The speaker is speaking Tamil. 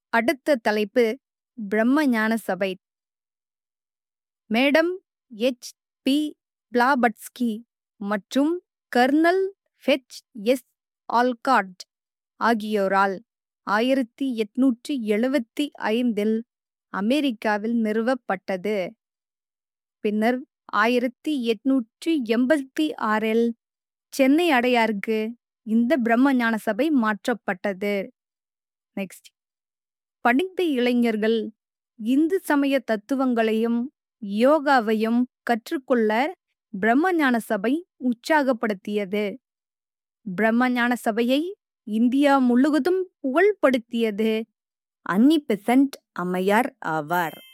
அடுத்த தலைப்பு பிரம்ம ஞான சபை மேடம் எச் பி பிளாபட்ஸ்கி மற்றும் கர்னல் ஹெச் எஸ் ஆல்காட் ஆகியோரால் ஆயிரத்தி எட்நூற்றி எழுவத்தி ஐந்தில் அமெரிக்காவில் நிறுவப்பட்டது பின்னர் ஆயிரத்தி எட்நூற்றி எண்பத்தி ஆறில் சென்னை அடையாருக்கு இந்த பிரம்ம ஞான சபை மாற்றப்பட்டது நெக்ஸ்ட் படித்த இளைஞர்கள் இந்து சமய தத்துவங்களையும் யோகாவையும் கற்றுக்கொள்ள பிரம்ம ஞான சபை உற்சாகப்படுத்தியது பிரம்ம ஞான சபையை இந்தியா முழுவதும் புகழ்படுத்தியது அன்னி பெசன்ட் அம்மையார் ஆவார்